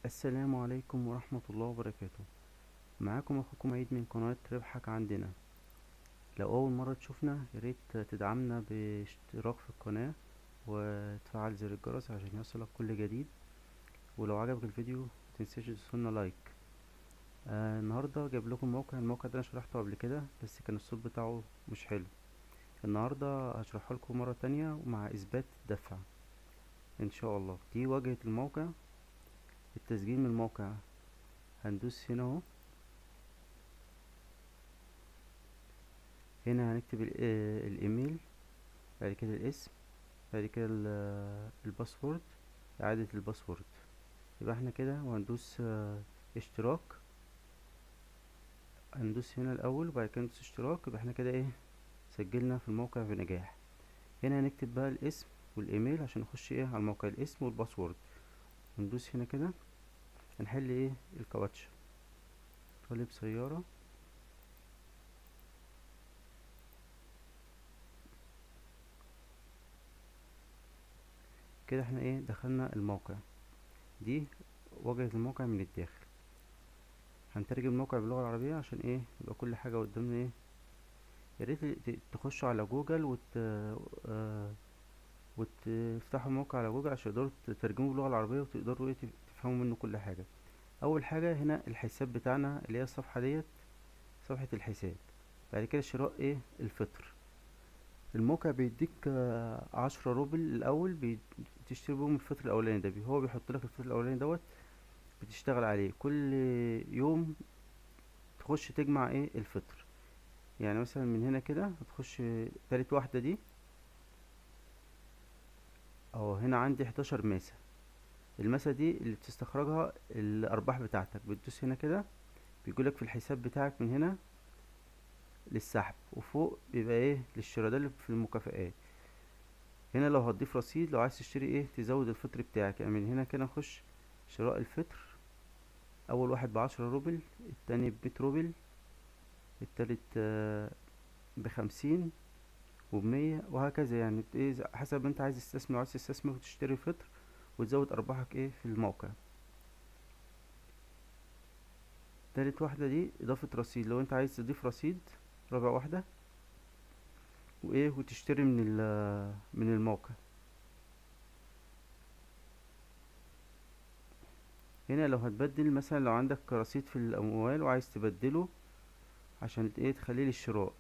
السلام عليكم ورحمة الله وبركاته معاكم اخوكم عيد من قناة ربحك عندنا لو اول مرة تشوفنا ياريت تدعمنا باشتراك في القناة وتفعل زر الجرس عشان يوصلك كل جديد ولو عجبك الفيديو متنساش تدوسلنا لايك آه النهاردة جايب لكم موقع الموقع ده انا شرحته قبل كده بس كان الصوت بتاعه مش حلو النهاردة هشرحه لكم مرة تانية ومع اثبات الدفع ان شاء الله دي واجهة الموقع التسجيل من الموقع هندوس هنا اهو هنا هنكتب الايميل بعد كده الاسم بعد كده الباسورد اعادة الباسورد يبقى احنا كده وهندوس اشتراك هندوس هنا الاول وبعد كده ندوس اشتراك يبقى احنا كده ايه سجلنا في الموقع بنجاح هنا هنكتب بقى الاسم والايميل عشان نخش ايه على الموقع الاسم والباسورد وندوس هنا كده هنحل ايه الكاوتش طالب سيارة كده احنا ايه دخلنا الموقع دي واجهة الموقع من الداخل هنترجم الموقع باللغة العربية عشان ايه يبقى كل حاجة قدامنا ايه ياريت تخشوا على جوجل وت آه وتفتحوا موقع على جوجل عشان تقدروا تترجموا باللغة العربية وتقدروا ايه تفهموا منه كل حاجة اول حاجة هنا الحساب بتاعنا اللي هي الصفحة ديت صفحة الحساب بعد كده شراء ايه الفطر الموقع بيديك عشرة روبل الاول بتشتري بيهم الفطر الاولاني ده هو بيحط لك الفطر الاولاني دوت بتشتغل عليه كل يوم تخش تجمع ايه الفطر يعني مثلا من هنا كده هتخش تالت واحدة دي اهو هنا عندي 11 ماسة الماسة دي اللي بتستخرجها الارباح بتاعتك بتدوس هنا كده بيقولك في الحساب بتاعك من هنا للسحب وفوق بيبقى ايه للشراء ده اللي في المكافآت هنا لو هتضيف رصيد لو عايز تشتري ايه تزود الفطر بتاعك يعني من هنا كده نخش شراء الفطر اول واحد بعشرة روبل التاني بمية روبل التالت آه بخمسين وبمية وهكذا يعني ايه حسب انت عايز تستثمر عايز تستثمر وتشتري فطر وتزود ارباحك ايه في الموقع تالت واحدة دي اضافة رصيد لو انت عايز تضيف رصيد رابع واحدة وايه وتشتري من من الموقع هنا لو هتبدل مثلا لو عندك رصيد في الاموال وعايز تبدله عشان ايه تخليه للشراء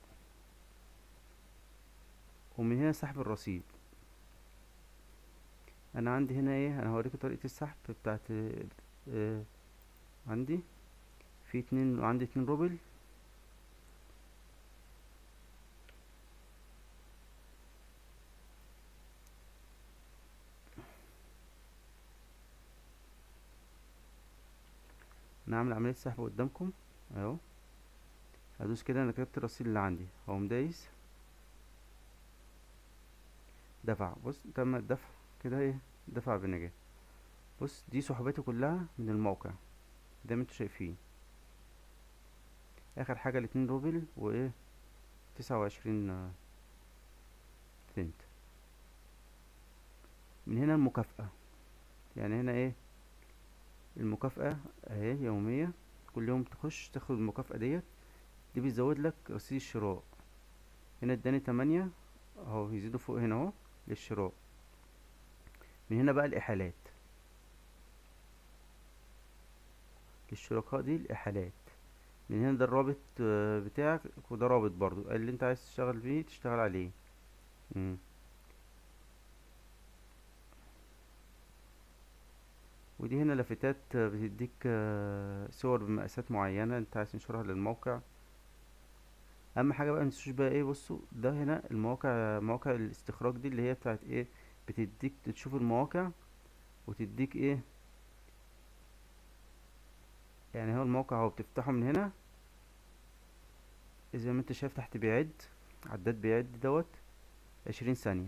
ومن هنا سحب الرصيد انا عندي هنا ايه انا هوريكم طريقة السحب بتاعت اه عندي في اتنين عندي اتنين روبل نعمل عملية سحب قدامكم اهو هدوس كده انا كتبت الرصيد اللي عندي هقوم دايس دفع بص تم الدفع كده ايه دفع بنجاح بص دي سحباتي كلها من الموقع زي ما انتوا شايفين اخر حاجة الاتنين روبل وايه تسعة وعشرين سنت من هنا المكافأة يعني هنا ايه المكافأة اهي يومية كل يوم تخش تاخد المكافأة ديت دي بيزود لك رصيد الشراء هنا اداني تمانية اهو يزيدوا فوق هنا اهو للشراء من هنا بقى الاحالات للشركاء دي الاحالات من هنا ده الرابط بتاعك وده رابط برضو اللي انت عايز تشتغل بيه تشتغل عليه مم. ودي هنا لافتات بتديك صور بمقاسات معينة انت عايز تنشرها للموقع اهم حاجة بقى متنسوش بقى ايه بصوا ده هنا المواقع مواقع الاستخراج دي اللي هي بتاعت ايه بتديك تشوف المواقع وتديك ايه يعني هو الموقع اهو بتفتحه من هنا زي ما انت شايف تحت بيعد عداد بيعد دوت عشرين ثانية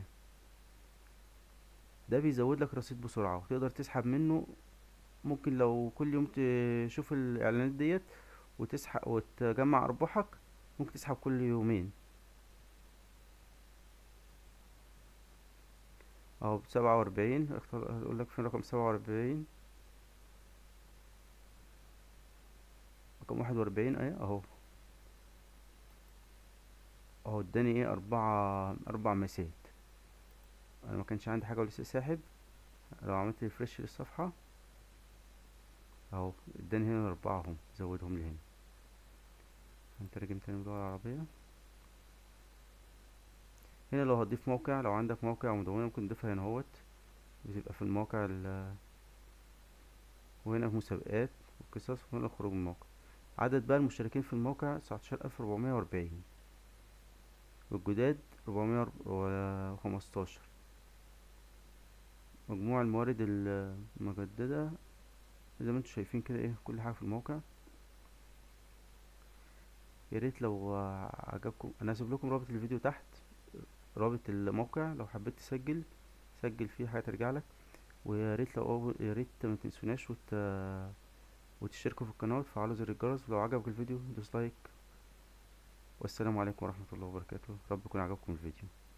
ده بيزود لك رصيد بسرعة وتقدر تسحب منه ممكن لو كل يوم تشوف الاعلانات ديت وتسحب وتجمع ارباحك ممكن تسحب كل يومين اهو بسبعة واربعين اقول لك فين رقم سبعة واربعين رقم واحد واربعين اهي اهو اهو اداني ايه اربعة اربع مسات انا ما كانش عندي حاجة ولسه ساحب لو عملت ريفرش للصفحة اهو اداني هنا اربعة اهم زودهم لي هنا هنترجم تاني باللغة العربية هنا لو هتضيف موقع لو عندك موقع او مدونة ممكن تضيفها هنا اهوت بتبقى في الموقع ال وهنا في مسابقات وقصص وهنا خروج من الموقع عدد بقى المشتركين في الموقع تسعتاشر الف ربعمية واربعين والجداد ربعمية وخمستاشر مجموع الموارد المجددة زي ما انتوا شايفين كده ايه كل حاجة في الموقع يا ريت لو عجبكم انا هسيب لكم رابط الفيديو تحت رابط الموقع لو حبيت تسجل سجل فيه حاجه ترجع لك ويا ريت لو يا ريت ما تنسوناش وت... وتشتركوا في القناه وتفعلوا زر الجرس ولو عجبك الفيديو دوس لايك والسلام عليكم ورحمه الله وبركاته رب يكون عجبكم الفيديو